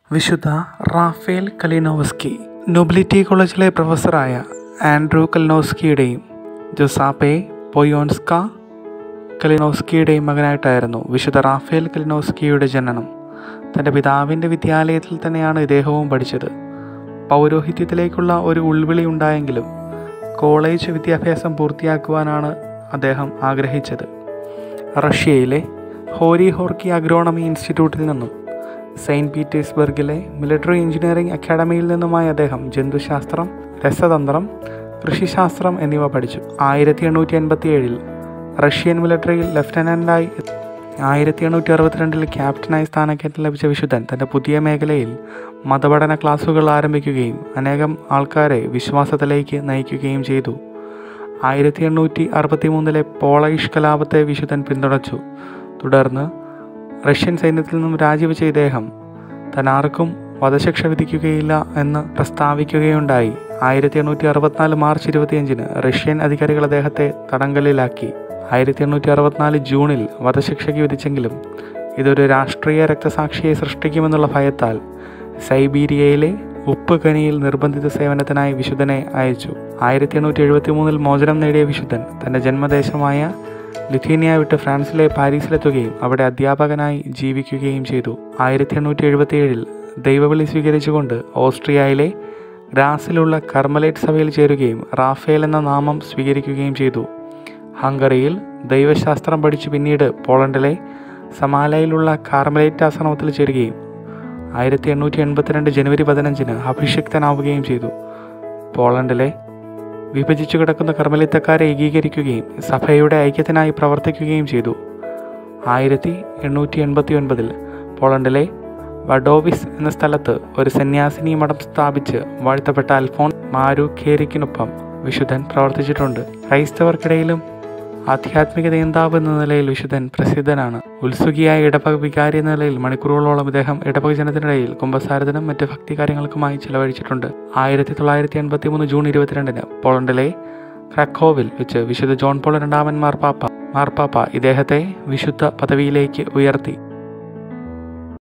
വിശുദ്ധ Rafale കലിനോവസ്കി nobility കോളേജിലെ പ്രൊഫസറായ Andrew കലിനോസ്കിയുടെയും ജൊസാപ്പെ പൊയോൺസ്ക കലിനോസ്കിയുടെയും മകനായിട്ടായിരുന്നു വിശുദ്ധ റാഫേൽ കലിനോസ്കിയുടെ ജനനം തൻ്റെ പിതാവിൻ്റെ വിദ്യാലയത്തിൽ തന്നെയാണ് ഇദ്ദേഹവും പഠിച്ചത് പൗരോഹിത്യത്തിലേക്കുള്ള ഒരു ഉൾവിളി ഉണ്ടായെങ്കിലും കോളേജ് വിദ്യാഭ്യാസം പൂർത്തിയാക്കുവാനാണ് അദ്ദേഹം ആഗ്രഹിച്ചത് റഷ്യയിലെ ഹോരി ഹോർക്കി അഗ്രോണമി ഇൻസ്റ്റിറ്റ്യൂട്ടിൽ നിന്നും സെയിൻറ്റ് പീറ്റേഴ്സ്ബർഗിലെ മിലിറ്ററി എഞ്ചിനീയറിംഗ് അക്കാഡമിയിൽ നിന്നുമായി അദ്ദേഹം ജന്തുശാസ്ത്രം രസതന്ത്രം കൃഷിശാസ്ത്രം എന്നിവ പഠിച്ചു ആയിരത്തി എണ്ണൂറ്റി എൺപത്തി ഏഴിൽ റഷ്യൻ മിലിറ്ററിയിൽ ലഫ്റ്റനൻ്റായി ആയിരത്തി എണ്ണൂറ്റി അറുപത്തിരണ്ടിൽ ക്യാപ്റ്റനായി സ്ഥാനക്കയറ്റം ലഭിച്ച വിശുദ്ധൻ തൻ്റെ പുതിയ മേഖലയിൽ മതപഠന ക്ലാസുകൾ ആരംഭിക്കുകയും അനേകം ആൾക്കാരെ വിശ്വാസത്തിലേക്ക് നയിക്കുകയും ചെയ്തു ആയിരത്തി എണ്ണൂറ്റി അറുപത്തി മൂന്നിലെ പോളൈഷ് കലാപത്തെ വിശുദ്ധൻ പിന്തുണച്ചു തുടർന്ന് റഷ്യൻ സൈന്യത്തിൽ നിന്നും രാജിവെച്ച ഇദ്ദേഹം താൻ ആർക്കും വധശിക്ഷ വിധിക്കുകയില്ല എന്ന് പ്രസ്താവിക്കുകയുണ്ടായി ആയിരത്തി എണ്ണൂറ്റി അറുപത്തിനാല് മാർച്ച് ഇരുപത്തിയഞ്ചിന് റഷ്യൻ അധികാരികൾ അദ്ദേഹത്തെ തടങ്കലിലാക്കി ആയിരത്തി എണ്ണൂറ്റി അറുപത്തിനാല് ജൂണിൽ വധശിക്ഷയ്ക്ക് വിധിച്ചെങ്കിലും ഇതൊരു രാഷ്ട്രീയ രക്തസാക്ഷിയെ സൃഷ്ടിക്കുമെന്നുള്ള ഭയത്താൽ സൈബീരിയയിലെ ഉപ്പ് ഖനിയിൽ നിർബന്ധിത സേവനത്തിനായി വിശുദ്ധനെ അയച്ചു ആയിരത്തി എണ്ണൂറ്റി എഴുപത്തി മൂന്നിൽ മോചനം നേടിയ വിശുദ്ധൻ തൻ്റെ ജന്മദേശമായ ലിഥീനിയ വിട്ട് ഫ്രാൻസിലെ പാരീസിലെത്തുകയും അവിടെ അധ്യാപകനായി ജീവിക്കുകയും ചെയ്തു ആയിരത്തി എണ്ണൂറ്റി എഴുപത്തിയേഴിൽ ദൈവവിളി സ്വീകരിച്ചുകൊണ്ട് ഓസ്ട്രിയയിലെ ഗ്രാസിലുള്ള കർമ്മലേറ്റ് സഭയിൽ ചേരുകയും റാഫേൽ എന്ന നാമം സ്വീകരിക്കുകയും ചെയ്തു ഹംഗറിയിൽ ദൈവശാസ്ത്രം പഠിച്ചു പിന്നീട് പോളണ്ടിലെ സമാലയിലുള്ള കാർമലേറ്റ് ആശ്രമത്തിൽ ചേരുകയും ആയിരത്തി എണ്ണൂറ്റി എൺപത്തിരണ്ട് ജനുവരി പതിനഞ്ചിന് അഭിഷിക്തനാവുകയും ചെയ്തു പോളണ്ടിലെ വിഭജിച്ചു കിടക്കുന്ന കർമ്മലിത്തക്കാരെ ഏകീകരിക്കുകയും സഭയുടെ ഐക്യത്തിനായി പ്രവർത്തിക്കുകയും ചെയ്തു ആയിരത്തി എണ്ണൂറ്റി എൺപത്തി ഒൻപതിൽ പോളണ്ടിലെ വഡോവിസ് എന്ന സ്ഥലത്ത് ഒരു സന്യാസിനി മഠം സ്ഥാപിച്ച് വാഴ്ത്തപ്പെട്ട അൽഫോൺ മാരു ഖേരിക്കിനൊപ്പം വിശുദ്ധൻ പ്രവർത്തിച്ചിട്ടുണ്ട് ക്രൈസ്തവർക്കിടയിലും ആധ്യാത്മിക നേതാവ് എന്ന നിലയിൽ വിശുദ്ധൻ പ്രസിദ്ധനാണ് ഉത്സുകിയായ ഇടവക വികാരി എന്ന നിലയിൽ മണിക്കൂറുകളോളം ഇദ്ദേഹം ഇടവക ജനത്തിനിടയിൽ കുംഭസാരത്തിനും മറ്റ് ഭക്തി കാര്യങ്ങൾക്കുമായി ചിലവഴിച്ചിട്ടുണ്ട് ആയിരത്തി തൊള്ളായിരത്തി എൺപത്തി മൂന്ന് ജൂൺ ഇരുപത്തിരണ്ടിന് പോളണ്ടിലെ ക്രക്കോവിൽ വെച്ച് വിശുദ്ധ ജോൺ പോൾ രണ്ടാമൻ മാർപ്പാപ്പ മാർപ്പാപ്പ ഇദ്ദേഹത്തെ വിശുദ്ധ പദവിയിലേക്ക് ഉയർത്തി